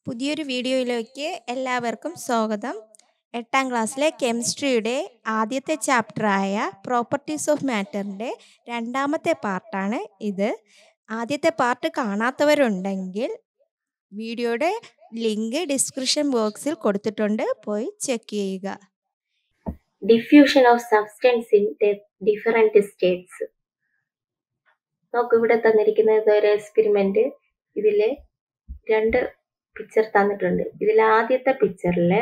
പുതിയൊരു വീഡിയോയിലേക്ക് എല്ലാവർക്കും സ്വാഗതം എട്ടാം ക്ലാസ്സിലെ കെമിസ്ട്രിയുടെ ആദ്യത്തെ ചാപ്റ്ററായ പ്രോപ്പർട്ടീസ് ഓഫ് മാറ്ററിൻ്റെ രണ്ടാമത്തെ പാർട്ടാണ് ഇത് ആദ്യത്തെ പാർട്ട് കാണാത്തവരുണ്ടെങ്കിൽ വീഡിയോയുടെ ലിങ്ക് ഡിസ്ക്രിപ്ഷൻ ബോക്സിൽ കൊടുത്തിട്ടുണ്ട് പോയി ചെക്ക് ചെയ്യുക diffusion of substance in the different states നോക്ക് ഇവിടെ തന്നിരിക്കുന്നത് ഒരു എക്സ്പെരിമെന്റ് ഇതില് രണ്ട് പിക്ചർ തന്നിട്ടുണ്ട് ഇതിൽ ആദ്യത്തെ പിക്ചറില്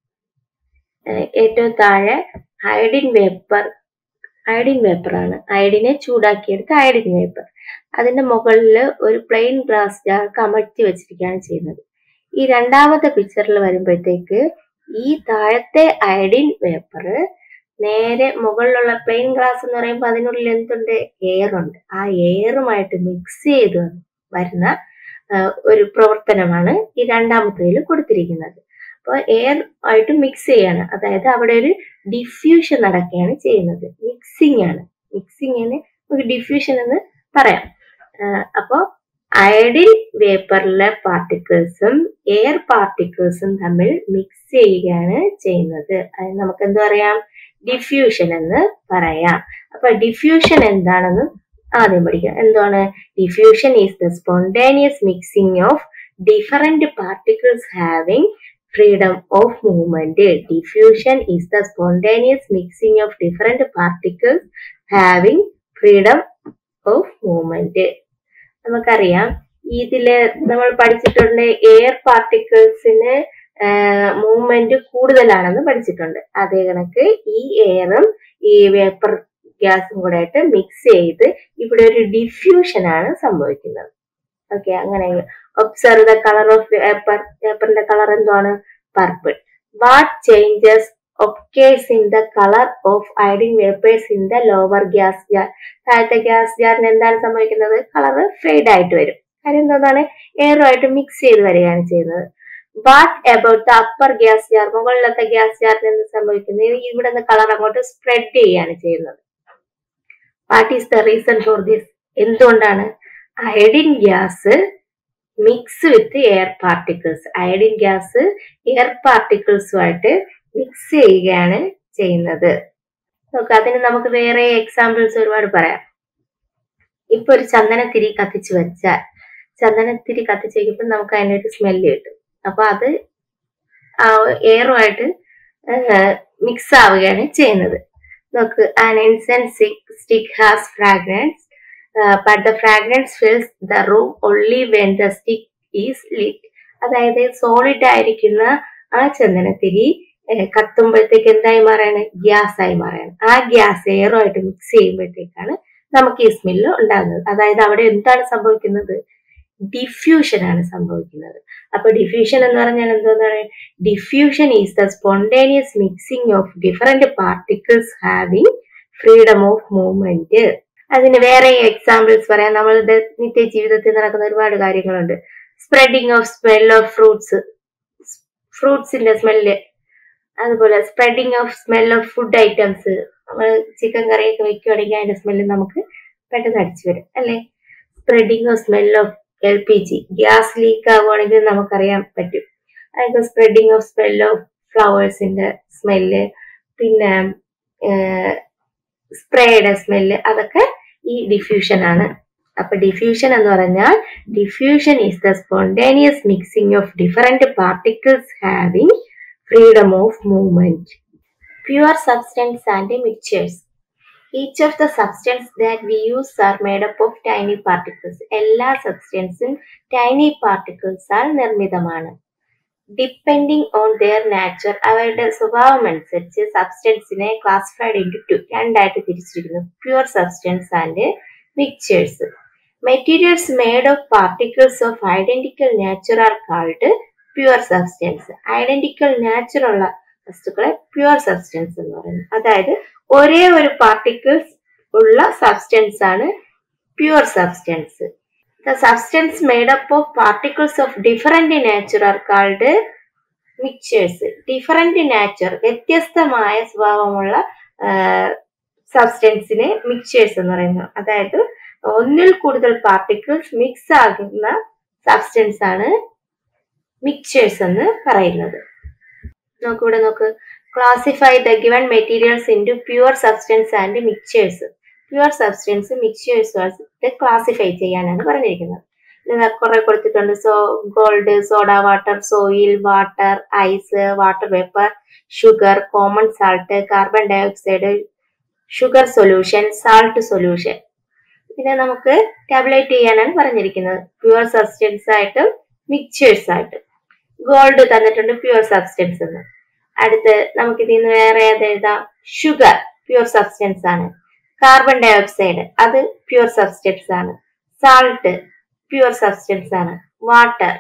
ഏറ്റവും താഴെ അയഡിൻ വേപ്പർ അയഡിൻ വേപ്പർ ആണ് അയഡിനെ ചൂടാക്കിയെടുത്ത അയഡിൻ വേപ്പർ അതിന്റെ മുകളിൽ ഒരു പ്ലെയിൻ ഗ്ലാസ് ജാർ കമഴ്ത്തി വെച്ചിരിക്കുകയാണ് ചെയ്യുന്നത് ഈ രണ്ടാമത്തെ പിക്ചറിൽ വരുമ്പോഴത്തേക്ക് ഈ താഴത്തെ അയഡിൻ വേപ്പർ നേരെ മുകളിലുള്ള പ്ലെയിൻ ഗ്ലാസ് എന്ന് പറയുമ്പോൾ അതിനുള്ളിൽ എന്തുണ്ട് എയർ ഉണ്ട് ആ എയറുമായിട്ട് മിക്സ് ചെയ്ത് വരുന്ന ആ, ഒരു പ്രവർത്തനമാണ് ഈ രണ്ടാമത്തേതിൽ കൊടുത്തിരിക്കുന്നത് അപ്പോൾ എയർ ആയിട്ട് മിക്സ് ചെയ്യാണ് അതായത് അവിടെ ഒരു ഡിഫ്യൂഷൻ നടക്കുകയാണ് ചെയ്യുന്നത് മിക്സിംഗ് ആണ് മിക്സിങ്ങിന് നമുക്ക് ഡിഫ്യൂഷൻ എന്ന് പറയാം അപ്പോൾ അയഡിൻ വേപ്പറിലെ പാർട്ടിക്കിൾസും എയർ പാർട്ടിക്കിൾസും തമ്മിൽ മിക്സ് ചെയ്യുകയാണ് ചെയ്യുന്നത് അത് നമുക്ക് എന്ത് പറയാം ഡിഫ്യൂഷൻ എന്ന് പറയാം അപ്പൊ ഡിഫ്യൂഷൻ എന്താണെന്ന് ആദ്യം പഠിക്കാം എന്താണ് diffusion is the spontaneous mixing of different particles having freedom of movement diffusion is the spontaneous mixing of different particles having freedom of movement നമുക്കറിയാം ഇതില് നമ്മൾ പഠിച്ചിട്ടുണ്ട് എയർ പാർട്ടിക്കിൾസിന് മൂവ്മെന്റ് കൂടുതലാണെന്ന് പഠിച്ചിട്ടുണ്ട് അതേ കണക്ക് ഈ എയറും ഈ വേപ്പർ ഗ്യാസും കൂടെ ആയിട്ട് മിക്സ് ചെയ്ത് ഇവിടെ ഒരു ഡിഫ്യൂഷൻ ആണ് സംഭവിക്കുന്നത് ഓക്കെ അങ്ങനെ observe the colour of paper പേപ്പറിന്റെ കളർ എന്താണ് purple what changes occurs in the colour of iodine vapours in the lower gas jar താഴത്തെ ഗ്യാസ് ജാറിന് എന്താണ് സംഭവിക്കുന്നത് കളർ ഫെയ്ഡ് ആയിട്ട് വരും കാര്യം എന്താണ് എയറുമായിട്ട് മിക്സ് ചെയ്ത് വരികയാണ് ചെയ്യുന്നത് what about the upper gas jar മുകളിലത്തെ ഗ്യാസ് ജാറിന് എന്ത് സംഭവിക്കുന്നത് ഇവിടെ നിന്ന് കളർ അങ്ങോട്ട് സ്പ്രെഡ് ചെയ്യാണ് ചെയ്യുന്നത് what is the reason for this എന്തുകൊണ്ടാണ് iodine gas mix with air particles iodine gas air പാർട്ടിക്കിൾസുമായിട്ട് മിക്സ് ചെയ്യുകയാണ് ചെയ്യുന്നത് നോക്ക് അതിന് നമുക്ക് വേറെ എക്സാമ്പിൾസ് ഒരുപാട് പറയാം ഇപ്പൊ ഒരു ചന്ദനത്തിരി കത്തിച്ചു വെച്ചാൽ ചന്ദനത്തിരി കത്തിച്ച് വയ്ക്കുമ്പോൾ നമുക്ക് അതിനൊരു സ്മെല്ല് കിട്ടും അപ്പൊ അത് ആ എയറുമായിട്ട് മിക്സ് ആവുകയാണ് ചെയ്യുന്നത് നോക്ക് an incense stick has fragrance but the fragrance fills the room only when the stick is lit അതായത് സോളിഡ് ആയിരിക്കുന്ന ആ ചന്ദനത്തിരി ഏഹ്, കത്തുമ്പോഴത്തേക്ക് എന്തായി മാറാണ് ഗ്യാസ് ആയി മാറാണ് ആ ഗ്യാസ് എയറുമായിട്ട് മിക്സ് ചെയ്യുമ്പോഴത്തേക്കാണ് നമുക്ക് ഈ സ്മെല്ല് ഉണ്ടാകുന്നത് അതായത് അവിടെ എന്താണ് സംഭവിക്കുന്നത് ഡിഫ്യൂഷൻ ആണ് സംഭവിക്കുന്നത് അപ്പൊ ഡിഫ്യൂഷൻ എന്ന് പറഞ്ഞാൽ എന്തോന്നാണ് diffusion is the spontaneous mixing of different particles having freedom of movement അതിന് വേറെ എക്സാമ്പിൾസ് പറയാം നമ്മളുടെ നിത്യ ജീവിതത്തിൽ നടക്കുന്ന ഒരുപാട് കാര്യങ്ങളുണ്ട് spreading of smell of fruits ഫ്രൂട്ട്സിന്റെ സ്മെല്ല് അതുപോലെ spreading of smell of food items നമ്മൾ ചിക്കൻ കറിയൊക്കെ വെക്കുകയാണെങ്കിൽ അതിന്റെ സ്മെല്ല് നമുക്ക് പെട്ടെന്ന് അടിച്ചു വരും അല്ലേ spreading of smell of L P G gas leak ആവുകയാണെങ്കിൽ നമുക്കറിയാൻ പറ്റും അതായത് സ്പ്രെഡിങ് ഓഫ് സ്മെൽ ഓഫ് ഫ്ലവേഴ്സിന്റെ സ്മെല്ല് പിന്നെ സ്പ്രേയുടെ സ്മെല്ല് അതൊക്കെ ഈ ഡിഫ്യൂഷൻ ആണ് അപ്പൊ ഡിഫ്യൂഷൻ എന്ന് പറഞ്ഞാൽ diffusion is the spontaneous mixing of different particles having freedom of movement pure substance and mixtures each of the substance that we use are made up of tiny particles എല്ലാ സബ്സ്റ്റൻസും tiny പാർട്ടിക്കിൾസാൽ നിർമ്മിതമാണ് depending on their nature അവരുടെ സ്വഭാവം അനുസരിച്ച് സബ്സ്റ്റൻസിനെ classified into two രണ്ടായിട്ട് തിരിച്ചിരിക്കുന്നു pure substance and mixtures materials made of particles of identical nature are called pure substance identical nature ഉള്ള വസ്തുക്കളെ പ്യുവർ സബ്സ്റ്റൻസ് എന്ന് പറയുന്നത് അതായത് ഒരേ ഒരു പാർട്ടിക്കിൾസ് ഉള്ള സബ്സ്റ്റൻസ് ആണ് pure substance the substance made up of particles of different nature are called mixtures different nature വ്യത്യസ്തമായ സ്വഭാവമുള്ള സബ്സ്റ്റൻസിനെ മിക്ചേഴ്സ് എന്ന് പറയുന്നു അതായത് ഒന്നിൽ കൂടുതൽ പാർട്ടിക്കിൾസ് മിക്സ് ആകുന്ന സബ്സ്റ്റൻസ് ആണ് മിക്ചേഴ്സ് എന്ന് പറയുന്നത് നോക്ക് ഇവിടെ നോക്ക് classify the given materials into pure substance and mixtures pure substance mixtures classify ചെയ്യാനാണ് പറഞ്ഞിരിക്കുന്നത് ഇത് കുറെ കൊടുത്തിട്ടുണ്ട് so gold soda water soil water ice water vapour sugar common salt carbon dioxide sugar solution salt solution ഇതിനെ നമുക്ക് tablet ചെയ്യാനാണ് പറഞ്ഞിരിക്കുന്നത് pure substance ആയിട്ടും മിക്ചേഴ്സ് ആയിട്ടും ഗോൾഡ് തന്നിട്ടുണ്ട് പ്യുവർ സബ്സ്റ്റൻസ് എന്ന് അടുത്ത് നമുക്ക് ഇതിൽ നിന്ന് വേറെ ഏത് എഴുതാം ഷുഗർ പ്യുവർ സബ്സ്റ്റൻസ് ആണ് കാർബൺ ഡയോക്സൈഡ് അത് പ്യുവർ സബ്സ്റ്റൻസ് ആണ് സാൾട്ട് പ്യുവർ സബ്സ്റ്റൻസ് ആണ് വാട്ടർ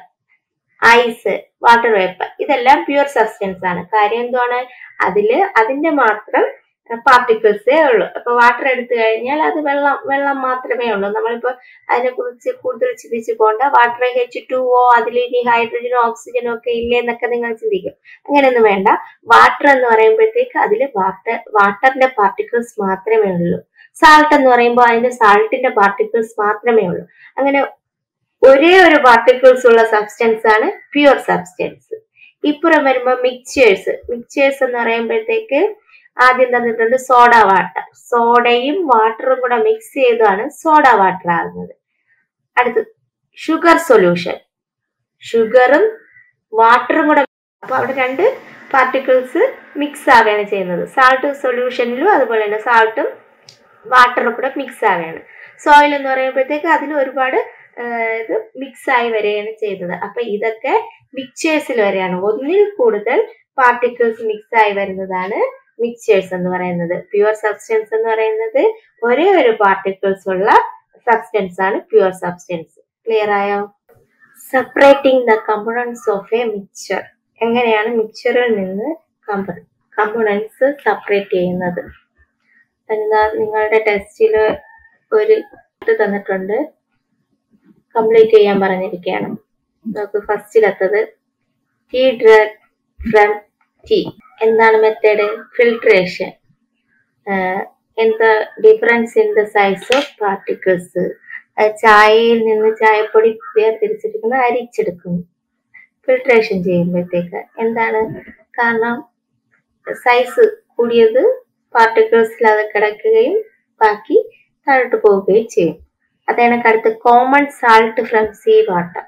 ഐസ് വാട്ടർ വേപ്പർ ഇതെല്ലാം പ്യുവർ സബ്സ്റ്റൻസ് ആണ് കാര്യം എന്താണ് അതില് അതിന്റെ മാത്രം പാർട്ടിക്കിൾസേ ഉള്ളൂ അപ്പൊ വാട്ടർ എടുത്തു കഴിഞ്ഞാൽ അത് വെള്ളം വെള്ളം മാത്രമേ ഉള്ളൂ നമ്മളിപ്പോ അതിനെ കുറിച്ച് കൂടുതൽ ചിന്തിച്ചു പോണ്ട വാട്ടർ എച്ച് ടു ഓ അതിൽ ഇനി ഹൈഡ്രജനോ ഓക്സിജനോ ഒക്കെ ഇല്ലേ എന്നൊക്കെ നിങ്ങൾ ചിന്തിക്കും അങ്ങനെയൊന്നും വേണ്ട വാട്ടർ എന്ന് പറയുമ്പോഴത്തേക്ക് അതിൽ വാട്ടർ വാട്ടറിന്റെ പാർട്ടിക്കിൾസ് മാത്രമേ ഉള്ളൂ സാൾട്ട് എന്ന് പറയുമ്പോൾ അതിന്റെ സാൾട്ടിന്റെ പാർട്ടിക്കിൾസ് മാത്രമേ ഉള്ളൂ അങ്ങനെ ഒരേ ഒരു പാർട്ടിക്കിൾസ് ഉള്ള സബ്സ്റ്റൻസ് ആണ് പ്യുവർ സബ്സ്റ്റൻസ് ഇപ്പുറം വരുമ്പോൾ മിക്ചേഴ്സ് മിക്ചേഴ്സ് എന്ന് പറയുമ്പോഴത്തേക്ക് ആദ്യം തന്നിട്ടുണ്ട് സോഡ വാട്ടർ സോഡയും വാട്ടറും കൂടെ മിക്സ് ചെയ്താണ് സോഡ വാട്ടർ ആകുന്നത് അടുത്ത് ഷുഗർ സൊല്യൂഷൻ ഷുഗറും വാട്ടറും കൂടെ അപ്പൊ അവിടെ രണ്ട് പാർട്ടിക്കിൾസ് മിക്സ് ആവുകയാണ് ചെയ്യുന്നത് സാൾട്ട് സൊല്യൂഷനിലും അതുപോലെ തന്നെ സാൾട്ടും വാട്ടറും കൂടെ മിക്സ് ആവുകയാണ് സോയിൽ എന്ന് പറയുമ്പോഴത്തേക്ക് അതിൽ ഒരുപാട് ഇത് മിക്സ് ആയി വരികയാണ് ചെയ്യുന്നത് അപ്പൊ ഇതൊക്കെ മിക്ചേഴ്സിൽ വരെയാണ് ഒന്നിൽ കൂടുതൽ പാർട്ടിക്കിൾസ് മിക്സ് ആയി വരുന്നതാണ് മിക്ചേഴ്സ് എന്ന് പറയുന്നത് പ്യുവർ സബ്സ്റ്റൻസ് എന്ന് പറയുന്നത് ഒരേ ഒരു പാർട്ടിക്കിൾസ് ഉള്ള സബ്സ്റ്റൻസ് ആണ് പ്യുവർ സബ്സ്റ്റൻസ് ക്ലിയർ ആയോ separating the components of a mixture എങ്ങനെയാണ് മിക്ചറിൽ നിന്ന് കമ്പോണൻസ് സെപ്പറേറ്റ് ചെയ്യുന്നത് എന്താ നിങ്ങളുടെ ടെസ്റ്റിൽ ഒരു ഇത് തന്നിട്ടുണ്ട് കംപ്ലീറ്റ് ചെയ്യാൻ പറഞ്ഞിരിക്കുകയാണ് നമുക്ക് ഫസ്റ്റിലെത്തത് ടീ ഡ്രഗ് ഫ്രം ടീ എന്താണ് മെത്തേഡ് ഫിൽട്രേഷൻ എന്താ difference in the size of particles ചായയിൽ നിന്ന് ചായപ്പൊടി വേർതിരിച്ചെടുക്കുന്ന അരിച്ചെടുക്കുന്നു ഫിൽട്രേഷൻ ചെയ്യുമ്പോഴത്തേക്ക് എന്താണ് കാരണം സൈസ് കൂടിയത് പാർട്ടിക്കിൾസിൽ അത് കിടക്കുകയും ബാക്കി താഴോട്ട് പോവുകയും ചെയ്യും അതേണക്ക് അടുത്ത് common salt from sea water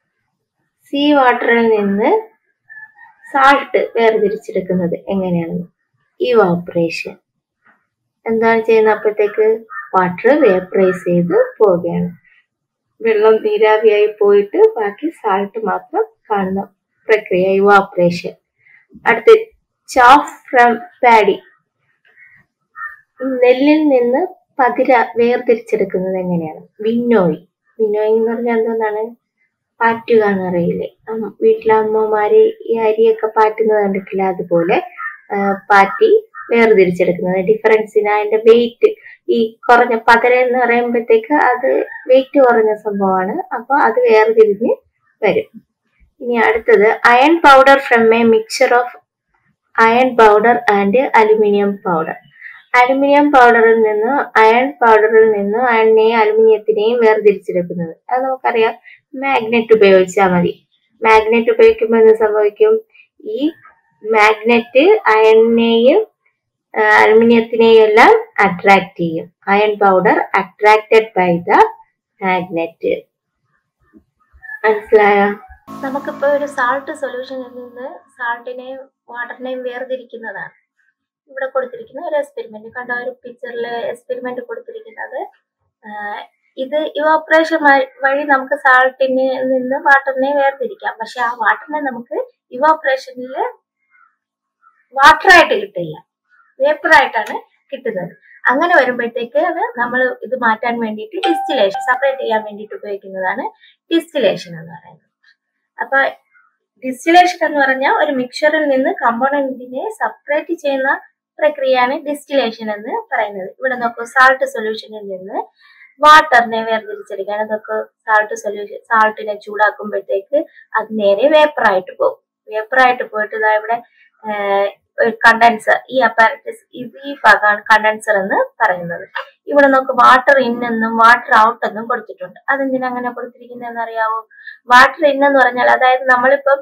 sea വാട്ടറിൽ നിന്ന് സാൾട്ട് വേർതിരിച്ചെടുക്കുന്നത് എങ്ങനെയാണെന്ന് ഇവാപ്പറേഷൻ എന്താണ് ചെയ്യുന്നത് അപ്പോഴത്തേക്ക് വാട്ടർ വേപ്പറൈസ് ചെയ്ത് പോവുകയാണ് വെള്ളം നീരാവിയായി പോയിട്ട് ബാക്കി സാൾട്ട് മാത്രം കാണുന്ന പ്രക്രിയ ഇവാപ്പറേഷൻ അടുത്ത് ചാഫ് ഫ്രം പാഡി നെല്ലിൽ നിന്ന് പതിര വേർതിരിച്ചെടുക്കുന്നത് എങ്ങനെയാണ് വിന്നോയി വിന്നോയി എന്ന് പറഞ്ഞാൽ എന്താണ് പാറ്റുക എന്നറിയില്ലേ വീട്ടിലെ അമ്മമാര് ഈ അരിയൊക്കെ പാറ്റുന്നത് കണ്ടിട്ടില്ല അതുപോലെ പാറ്റി വേർതിരിച്ചെടുക്കുന്നത് ഡിഫറൻസിന് അതിന്റെ വെയിറ്റ് ഈ കുറഞ്ഞ പതര എന്ന് പറയുമ്പോഴത്തേക്ക് അത് വെയിറ്റ് കുറഞ്ഞ സംഭവമാണ് അപ്പൊ അത് വേർതിരിഞ്ഞ് വരും ഇനി അടുത്തത് iron powder from a mixture of iron powder and aluminium powder aluminium പൗഡറിൽ നിന്ന് അയൺ പൗഡറിൽ നിന്ന് അയണിനെയും അലുമിനിയത്തിനെയും വേർതിരിച്ചെടുക്കുന്നത് അത് നമുക്കറിയാം മാഗ്നറ്റ് ഉപയോഗിച്ചാൽ മതി മാഗ്നറ്റ് ഉപയോഗിക്കുമ്പോൾ എന്ത് സംഭവിക്കും ഈ മാഗ്നറ്റ് അയണിനെയും അലുമിനിയത്തിനെയും എല്ലാം അട്രാക്ട് ചെയ്യും iron powder attracted by the magnet മനസ്സിലായോ നമുക്കിപ്പോ ഒരു സാൾട്ട് സൊല്യൂഷനിൽ നിന്ന് സാൾട്ടിനെയും വാട്ടറിനെയും വേർതിരിക്കുന്നതാണ് ഇവിടെ കൊടുത്തിരിക്കുന്ന ഒരു എക്സ്പെരിമെന്റ് കണ്ട ഒരു പിക്ചറിൽ എക്സ്പെരിമെന്റ് കൊടുത്തിരിക്കുന്നത് ഇത് ഇവാപ്പറേഷൻ വഴി നമുക്ക് സാൾട്ടിന് നിന്ന് വാട്ടറിനെ വേർതിരിക്കാം പക്ഷെ ആ വാട്ടറിനെ നമുക്ക് ഇവാപ്പറേഷനിൽ വാട്ടറായിട്ട് കിട്ടില്ല വേപ്പറായിട്ടാണ് കിട്ടുന്നത് അങ്ങനെ വരുമ്പോഴത്തേക്ക് അത് നമ്മൾ ഇത് മാറ്റാൻ വേണ്ടിയിട്ട് ഡിസ്റ്റിലേഷൻ സെപ്പറേറ്റ് ചെയ്യാൻ വേണ്ടിയിട്ട് ഉപയോഗിക്കുന്നതാണ് ഡിസ്റ്റിലേഷൻ എന്ന് പറയുന്നത് അപ്പൊ ഡിസ്റ്റിലേഷൻ എന്ന് പറഞ്ഞാൽ ഒരു മിക്സറിൽ നിന്ന് കമ്പോണന്റിനെ സെപ്പറേറ്റ് ചെയ്യുന്ന പ്രക്രിയയാണ് ഡിസ്റ്റിലേഷൻ എന്ന് പറയുന്നത് ഇവിടെ നോക്കൂ സാൾട്ട് സൊല്യൂഷനിൽ നിന്ന് വാട്ടറിനെ വേർതിരിച്ചെടുക്കുകയാണ് ഇതൊക്കെ സാൾട്ട് സൊല്യൂഷൻ സാൾട്ടിനെ ചൂടാക്കുമ്പോഴത്തേക്ക് അത് നേരെ വേപ്പറായിട്ട് പോകും വേപ്പറായിട്ട് പോയിട്ട് ഇതാ ഇവിടെ കണ്ടൻസർ ഈ അപ്പാരറ്റസ് ഇത് ഈ ഭാഗമാണ് കണ്ടൻസർ എന്ന് പറയുന്നത് ഇവിടെ നമുക്ക് വാട്ടർ ഇൻ എന്നും വാട്ടർ ഔട്ട് എന്നും കൊടുത്തിട്ടുണ്ട് അതെന്തിനാ അങ്ങനെ കൊടുത്തിരിക്കുന്നതെന്ന് അറിയാവോ വാട്ടർ ഇൻ എന്ന് പറഞ്ഞാൽ അതായത് നമ്മളിപ്പം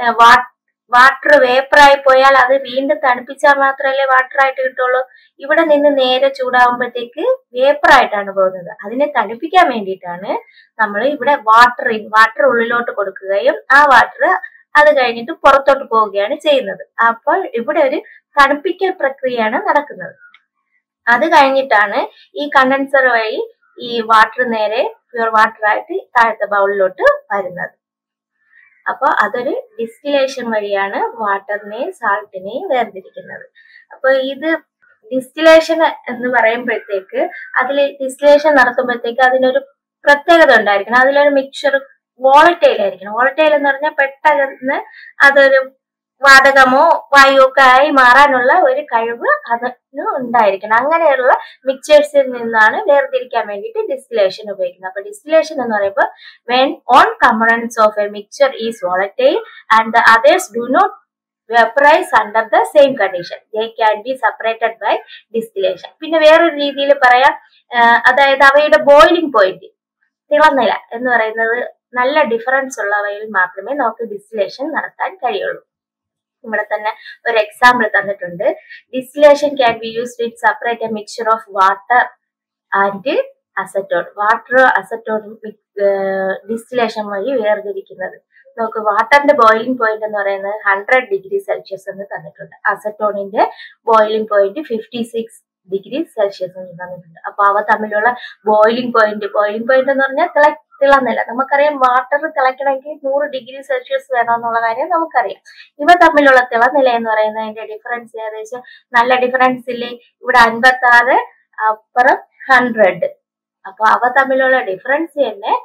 വാട്ടർ വേപ്പറായി പോയാൽ അത് വീണ്ടും തണുപ്പിച്ചാൽ മാത്രമല്ലേ വാട്ടർ ആയിട്ട് കിട്ടുള്ളൂ ഇവിടെ നിന്ന് നേരെ ചൂടാവുമ്പോഴത്തേക്ക് വേപ്പറായിട്ടാണ് പോകുന്നത് അതിനെ തണുപ്പിക്കാൻ വേണ്ടിയിട്ടാണ് നമ്മൾ ഇവിടെ വാട്ടർ ഇൻ വാട്ടർ ഉള്ളിലോട്ട് കൊടുക്കുകയും ആ വാട്ടർ അത് കഴിഞ്ഞിട്ട് പുറത്തോട്ട് പോവുകയാണ് ചെയ്യുന്നത് അപ്പോൾ ഇവിടെ ഒരു തണുപ്പിക്കൽ പ്രക്രിയയാണ് നടക്കുന്നത് അത് കഴിഞ്ഞിട്ടാണ് ഈ കണ്ടൻസർ വഴി ഈ വാട്ടർ നേരെ പ്യുവർ വാട്ടർ ആയിട്ട് താഴത്തെ ബൗളിലോട്ട് വരുന്നത് അപ്പോൾ അതൊരു ഡിസ്റ്റിലേഷൻ വഴിയാണ് വാട്ടറിനെയും സാൾട്ടിനെയും വേർതിരിക്കുന്നത് അപ്പൊ ഇത് ഡിസ്റ്റിലേഷൻ എന്ന് പറയുമ്പോഴത്തേക്ക് അതിൽ ഡിസ്റ്റിലേഷൻ നടത്തുമ്പോഴത്തേക്ക് അതിനൊരു പ്രത്യേകത ഉണ്ടായിരിക്കണം അതിലൊരു മിക്സർ വോളറ്റൈൽ ആയിരിക്കണം വോളറ്റൈൽ എന്ന് പറഞ്ഞാൽ പെട്ടെന്ന് അതൊരു വാതകമോ വായുവോ ഒക്കെ ആയി മാറാനുള്ള ഒരു കഴിവ് അതിന് ഉണ്ടായിരിക്കണം അങ്ങനെയുള്ള മിക്സേഴ്സിൽ നിന്നാണ് വേർതിരിക്കാൻ വേണ്ടിയിട്ട് ഡിസ്റ്റിലേഷൻ ഉപയോഗിക്കുന്നത് അപ്പൊ ഡിസ്റ്റിലേഷൻ എന്ന് പറയുമ്പോൾ when one components of a mixture is volatile and the others do not vaporise under the same condition they can be separated by distillation പിന്നെ വേറൊരു രീതിയിൽ പറയാം അതായത് അവയുടെ ബോയിലിംഗ് പോയിന്റ് തിളനില എന്ന് പറയുന്നത് നല്ല ഡിഫറൻസ് ഉള്ളവയിൽ മാത്രമേ നമുക്ക് ഡിസ്റ്റിലേഷൻ നടത്താൻ കഴിയുള്ളൂ ഇവിടെ തന്നെ ഒരു എക്സാമ്പിൾ തന്നിട്ടുണ്ട് distillation can be used in separate a mixture of water and acetone water acetone distillation വഴി വേർതിരിക്കുന്നത് നമുക്ക് വാട്ടറിന്റെ ബോയിലിംഗ് പോയിന്റ് എന്ന് പറയുന്നത് ഹൺഡ്രഡ് ഡിഗ്രി സെൽഷ്യസ് എന്ന് തന്നിട്ടുണ്ട് അസറ്റോണിന്റെ boiling point fifty six degree Celsius എന്ന് തന്നിട്ടുണ്ട് അപ്പൊ അവ തമ്മിലുള്ള ബോയിലിംഗ് പോയിന്റ് ബോയിലിംഗ് പോയിന്റ് എന്ന് പറഞ്ഞാൽ തിള തിളന്നില്ല നമുക്കറിയാം വാട്ടർ തിളയ്ക്കണമെങ്കിൽ നൂറ് ഡിഗ്രി സെൽഷ്യസ് വേണമെന്നുള്ള കാര്യം നമുക്കറിയാം ഇവ തമ്മിലുള്ള തിളനില എന്ന് പറയുന്നതിന്റെ ഡിഫറൻസ് ഏകദേശം നല്ല ഡിഫറൻസ് ഇല്ലേ ഇവിടെ അൻപത്തി ആറ് അപ്പുറം ഹൺഡ്രഡ് അപ്പൊ അവ തമ്മിലുള്ള ഡിഫറൻസ് തന്നെ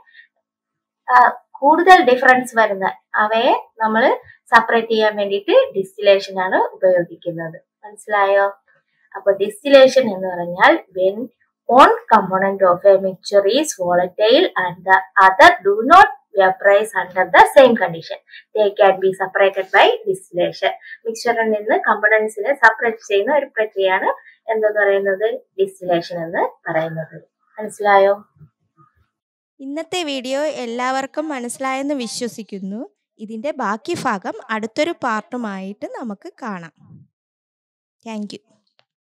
കൂടുതൽ ഡിഫറൻസ് വരുന്ന അവയെ നമ്മൾ സെപ്പറേറ്റ് ചെയ്യാൻ വേണ്ടിയിട്ട് ഡിസ്റ്റിലേഷൻ ആണ് ഉപയോഗിക്കുന്നത് മനസ്സിലായോ അപ്പൊ ഡിസ്റ്റിലേഷൻ എന്ന് പറഞ്ഞാൽ when one component of a mixture is volatile and the other do not vaporize under the same condition. They can be separated by distillation. മിക്സറിൽ നിന്ന് കമ്പണൻസിനെ സെപ്പറേറ്റ് ചെയ്യുന്ന ഒരു പ്രക്രിയയാണ് എന്തെന്ന് പറയുന്നത് ഡിസ്റ്റിലേഷൻ എന്ന് പറയുന്നത് മനസ്സിലായോ ഇന്നത്തെ വീഡിയോ എല്ലാവർക്കും മനസ്സിലായെന്ന് വിശ്വസിക്കുന്നു ഇതിൻ്റെ ബാക്കി ഭാഗം അടുത്തൊരു പാർട്ടുമായിട്ട് നമുക്ക് കാണാം താങ്ക് യു